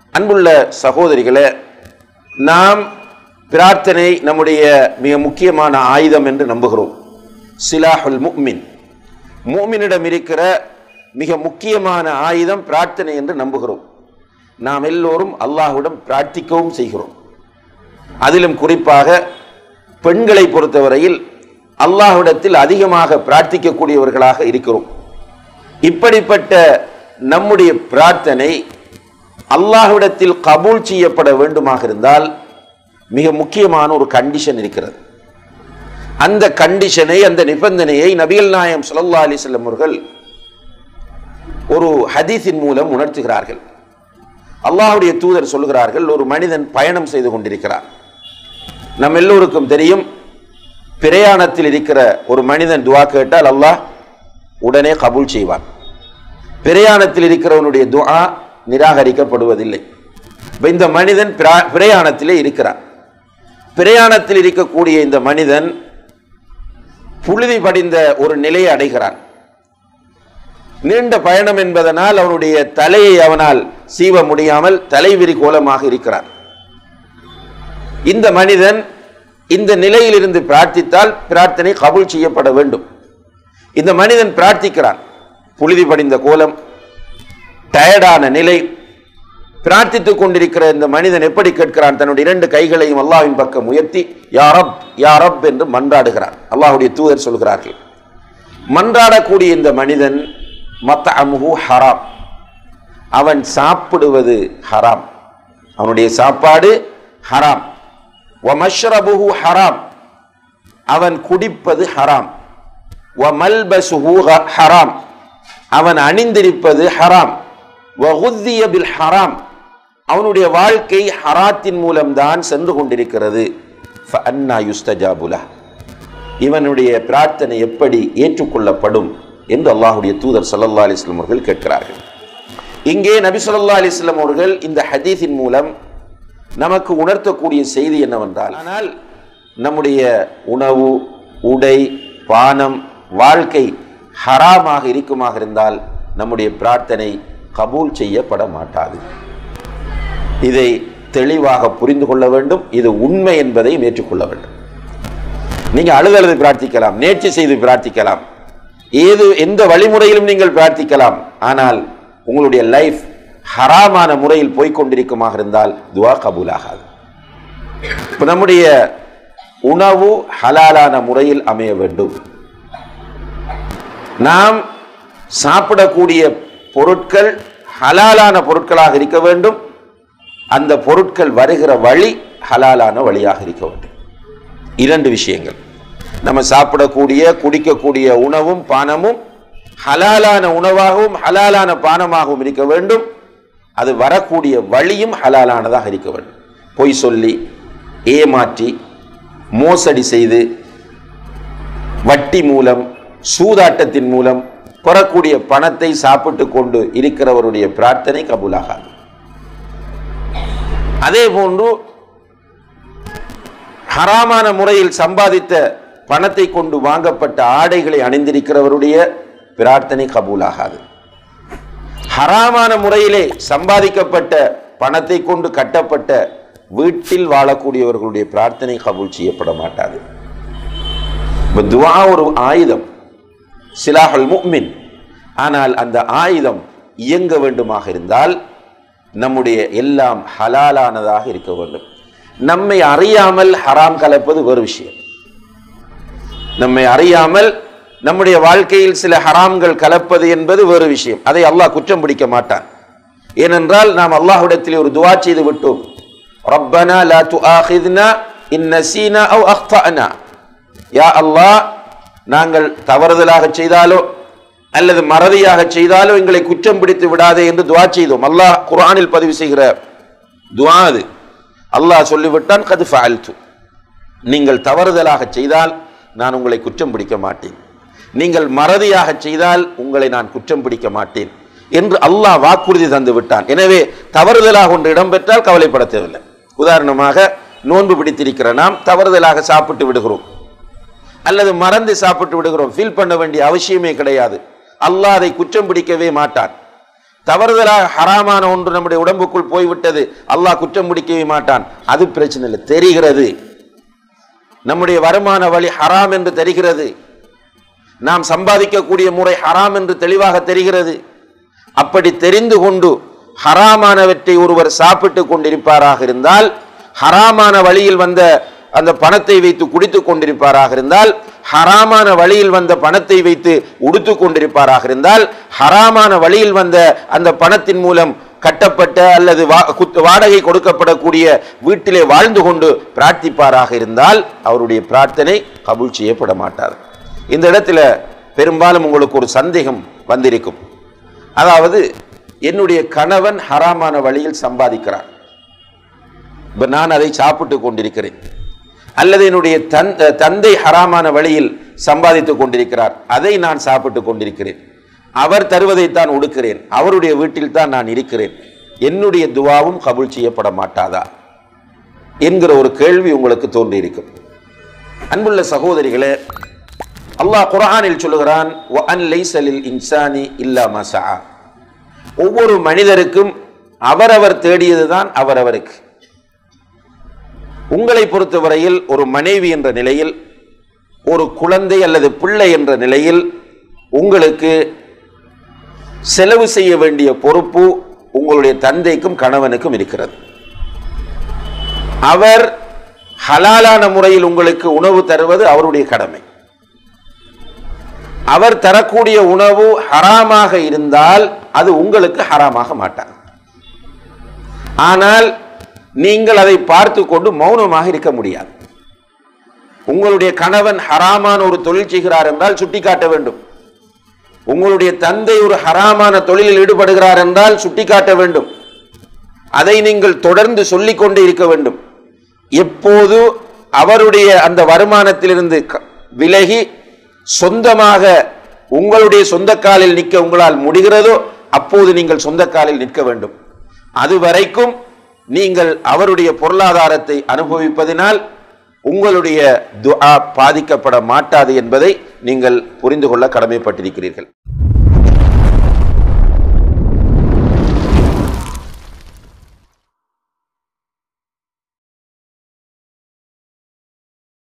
அன்புள்ள சகோதரிகளே நாம் பிரார்த்தனை நம்முடைய மிக முக்கியமான ஆயுதம் என்று நம்புகிறோம் சிலாஹுல் முக்மின் மூமினிடம் இருக்கிற மிக முக்கியமான ஆயுதம் பிரார்த்தனை என்று நம்புகிறோம் நாம் எல்லோரும் அல்லாஹ்விடம் பிரார்த்திக்கவும் செய்கிறோம் அதிலும் குறிப்பாக பெண்களை பொறுத்தவரையில் அல்லாஹ்விடத்தில் அதிகமாக பிரார்த்திக்கக்கூடியவர்களாக இருக்கிறோம் இப்படிப்பட்ட நம்முடைய பிரார்த்தனை அல்லாஹ்விடத்தில் கபூல் செய்யப்பட வேண்டுமாக இருந்தால் மிக முக்கியமான ஒரு கண்டிஷன் இருக்கிறது அந்த கண்டிஷனை அந்த நிபந்தனையை நபிகள் நாயம் ஸல்லல்லாஹு அலைஹி வஸல்லம் அவர்கள் ஒரு ஹதீஸின் மூலம் உணர்த்துகிறார்கள் அல்லாஹ்வுடைய தூதர் சொல்கிறார்கள் ஒரு மனிதன் பயணம் செய்து கொண்டிருக்கிறார் நம் எல்லோருக்கும் தெரியும் பிரயாணத்தில் இருக்கிற ஒரு மனிதன் துவா கேட்டால் அல்லாஹ் உடனே கபூல் செய்வான் பிரயாணத்தில் இருக்கிறவனுடைய துஆ நிராகரிக்கப்படுவதில்லை இப்ப இந்த மனிதன் பிரா- பிரயாணத்திலே இருக்கிறான் பிரயாணத்தில் இருக்கக்கூடிய இந்த மனிதன் புழுதி படிந்த ஒரு நிலையை அடைகிறான் நீண்ட பயணம் என்பதனால் அவனுடைய தலையை அவனால் சீவ முடியாமல் தலைவிரி கோலமாக இருக்கிறான் இந்த மனிதன் இந்த நிலையிலிருந்து பிரார்த்தித்தால் பிரார்த்தனை கபூல் செய்யப்பட வேண்டும் இந்த மனிதன் பிரார்த்திக்கிறான் புழுதி படிந்த கோலம் டயர்டான நிலை பிரார்த்தித்துக் கொண்டிருக்கிற இந்த மனிதன் எப்படி கேட்கிறான் தன்னுடைய இரண்டு கைகளையும் அல்லாஹ்வின் பக்கம் உயர்த்தி யா ரப் யா ரப் என்று மன்றாடுகிறான் அல்லாஹ்வுடைய தூதர் சொல்கிறார்கள் மன்றாடக்கூடிய இந்த மனிதன் மத்தஅமுஹு ஹராம் அவன் சாப்பிடுவது ஹராம் அவனுடைய சாப்பாடு ஹராம் வமஷ்ரபுஹு ஹராம் அவன் குடிப்பது ஹராம் வமல்பசுஹு ஹ- ஹராம் அவன் அணிந்திருப்பது ஹராம் வகுத்திய பில் ஹராம் அவனுடைய வாழ்க்கை ஹராத்தின் மூலம்தான் சென்று கொண்டிருக்கிறது ஃபஅன்னா யுஸ்தஜாபுலா இவனுடைய பிரார்த்தனை எப்படி ஏற்றுக்கொள்ளப்படும் என்று அல்லாஹ்வுடைய தூதர் ஸல்லல்லாஹு அலைஹி வஸல்லம் அவர்கள் கேட்கிறார்கள் இங்கே நபி ஸல்லல்லாஹு அலைஹி வஸல்லம் அவர்கள் இந்த ஹதீஸின் மூலம் நமக்கு உணர்த்தக்கூடிய செய்தி என்னவென்றால் ஆனால் நம்முடைய உணவு உடை பானம் வாழ்க்கை ஹராமாக இருக்குமாக இருந்தால் நம்முடைய பிரார்த்தனை கபூல் செய்யப்பட மாட்டாது இதை தெளிவாக புரிந்து கொள்ள வேண்டும் இது உண்மை என்பதை ஏற்றுக்கொள்ள வேண்டும் நீங்க அழுதழுது பிரார்த்திக்கலாம் நேர்ச்சி செய்து பிரார்த்திக்கலாம் ஏது எந்த வழிமுறையிலும் நீங்கள் பிரார்த்திக்கலாம் ஆனால் உங்களுடைய லைஃப் ஹராமான முறையில் போய்க்கொண்டிருக்குமாக இருந்தால் துவா கபூலாகாது இப்ப நம்முடைய உணவு ஹலாலான முறையில் அமைய வேண்டும் நாம் சாப்பிடக்கூடிய பொருட்கள் ஹலாலான பொருட்களாக இருக்க வேண்டும் அந்த பொருட்கள் வருகிற வழி ஹலாலான வழியாக இருக்க வேண்டும் இரண்டு விஷயங்கள் நம்ம சாப்பிடக்கூடிய குடிக்கக்கூடிய உணவும் பானமும் ஹலாலான உணவாகவும் ஹலாலான பானமாகவும் இருக்க வேண்டும் அது வரக்கூடிய வழியும் ஹலாலானதாக இருக்க வேண்டும் பொய் சொல்லி ஏமாற்றி மோசடி செய்து வட்டி மூலம் சூதாட்டத்தின் மூலம் பெறக்கூடிய பணத்தை சாப்பிட்டு கொண்டு இருக்கிறவருடைய பிரார்த்தனை கபூலாகாது அதே போன்று ஹராமான முறையில் சம்பாதித்த பணத்தை கொண்டு வாங்கப்பட்ட ஆடைகளை அணிந்திருக்கிறவருடைய பிரார்த்தனை கபூலாகாது ஹராமான முறையிலே சம்பாதிக்கப்பட்ட பணத்தை கொண்டு கட்டப்பட்ட வீட்டில் வாழக்கூடியவர்களுடைய பிரார்த்தனை கபூல் செய்யப்பட மாட்டாது இப்ப துவா ஒரு ஆயுதம் சிலாஹல் முக்மின் ஆனால் அந்த ஆயுதம் இயங்க வேண்டுமாக இருந்தால் நம்முடைய எல்லாம் ஹலாலானதாக இருக்க வேண்டும் நம்மை அறியாமல் ஹராம் கலப்பது வேறு விஷயம் நம்மை அறியாமல் நம்முடைய வாழ்க்கையில் சில ஹராம்கள் கலப்பது என்பது வேறு விஷயம் அதை அல்லாஹ் குற்றம் பிடிக்க மாட்டான் ஏனென்றால் நாம் அல்லாஹ்விடத்தில் ஒரு துவா செய்து விட்டோம் ரப்பனா லா துஆஹித்னா இன் நசீனா அவ் அக்தஅனா யா அல்லாஹ் நாங்கள் தவறுதலாக செய்தாலோ அல்லது மறதியாக செய்தாலோ எங்களை குற்றம் பிடித்து விடாதே என்று துவா செய்தோம் அல்லாஹ் குர்ஆனில் பதிவு செய்கிற துவா அது அல்லாஹ் சொல்லிவிட்டான் கது ஃபஅல்து நீங்கள் தவறுதலாக செய்தால் நான் உங்களை குற்றம் பிடிக்க மாட்டேன் நீங்கள் மறதியாக செய்தால் உங்களை நான் குற்றம் பிடிக்க மாட்டேன் என்று அல்லாஹ் வாக்குறுதி தந்து விட்டான் எனவே தவறுதலாக ஒன்று இடம்பெற்றால் கவலைப்பட தேவையில்லை உதாரணமாக நோன்பு பிடித்திருக்கிற நாம் தவறுதலாக சாப்பிட்டு விடுகிறோம் அல்லது மறந்து சாப்பிட்டு விடுகிறோம் ஃபீல் பண்ண வேண்டிய அவசியமே கிடையாது அல்லாஹ் அதை குற்றம் பிடிக்கவே மாட்டான் தவறுதலாக ஹராமான ஒன்று நம்முடைய உடம்புக்குள் போய்விட்டது அல்லாஹ் குற்றம் முடிக்கவே மாட்டான் அது பிரச்சனை இல்லை தெரிகிறது நம்முடைய வருமான வழி ஹராம் என்று தெரிகிறது நாம் சம்பாதிக்கக்கூடிய முறை ஹராம் என்று தெளிவாக தெரிகிறது அப்படி தெரிந்து கொண்டு ஹராமானவற்றை ஒருவர் சாப்பிட்டு கொண்டிருப்பாராக இருந்தால் ஹராமான வழியில் வந்த அந்த பணத்தை வைத்து குடித்துக் கொண்டிருப்பாராக இருந்தால் ஹராமான வழியில் வந்த பணத்தை வைத்து உடுத்து கொண்டிருப்பாராக இருந்தால் ஹராமான வழியில் வந்த அந்த பணத்தின் மூலம் கட்டப்பட்ட அல்லது வா- குத்- வாடகை கொடுக்கப்படக்கூடிய வீட்டிலே வாழ்ந்து கொண்டு பிரார்த்திப்பாராக இருந்தால் அவருடைய பிரார்த்தனை கபூல் செய்யப்பட மாட்டார் இந்த இடத்துல பெரும்பாலும் உங்களுக்கு ஒரு சந்தேகம் வந்திருக்கும் அதாவது என்னுடைய கணவன் ஹராமான வழியில் சம்பாதிக்கிறார் இப்ப நான் அதை சாப்பிட்டு கொண்டிருக்கிறேன் அல்லது என்னுடைய தன் தந்தை ஹராமான வழியில் சம்பாதித்துக் கொண்டிருக்கிறார் அதை நான் சாப்பிட்டு கொண்டிருக்கிறேன் அவர் தருவதைத்தான் உடுக்கிறேன் அவருடைய வீட்டில் தான் நான் இருக்கிறேன் என்னுடைய துவாவும் கபூல் செய்யப்பட மாட்டாதா என்கிற ஒரு கேள்வி உங்களுக்கு தோன்றியிருக்கும் அன்புள்ள சகோதரிகளே அல்லாஹ் குர்ஆனில் சொல்லுகிறான் "வஅன் லைஸ லில் இன்சானி இல்லா மா சஆ." ஒவ்வொரு மனிதருக்கும் அவரவர் தேடியதுதான் அவரவருக்கு உங்களை பொறுத்தவரையில் ஒரு மனைவி என்ற நிலையில் ஒரு குழந்தை அல்லது பிள்ளை என்ற நிலையில் உங்களுக்கு செலவு செய்ய வேண்டிய பொறுப்பு உங்களுடைய தந்தைக்கும் கணவனுக்கும் இருக்கிறது அவர் ஹலாலான முறையில் உங்களுக்கு உணவு தருவது அவருடைய கடமை அவர் தரக்கூடிய உணவு ஹராமாக இருந்தால் அது உங்களுக்கு ஹராமாக மாட்டார் ஆனால் நீங்கள் அதை பார்த்து கொண்டு மௌனமாக இருக்க முடியாது உங்களுடைய கணவன் ஹராமான ஒரு தொழில் செய்கிறார் என்றால் சுட்டிக்காட்ட வேண்டும் உங்களுடைய தந்தை ஒரு ஹராமான தொழிலில் ஈடுபடுகிறார் என்றால் சுட்டிக்காட்ட வேண்டும் அதை நீங்கள் தொடர்ந்து சொல்லிக் கொண்டே இருக்க வேண்டும் எப்போது அவருடைய அந்த வருமானத்திலிருந்து க- விலகி சொந்தமாக உங்களுடைய சொந்த காலில் நிற்க உங்களால் முடிகிறதோ அப்போது நீங்கள் சொந்த காலில் நிற்க வேண்டும் அது வரைக்கும் நீங்கள் அவருடைய பொருளாதாரத்தை அனுபவிப்பதினால் உங்களுடைய துஆ பாதிக்கப்பட மாட்டாது என்பதை நீங்கள் புரிந்து கொள்ள கடமைப்பட்டிருக்கிறீர்கள்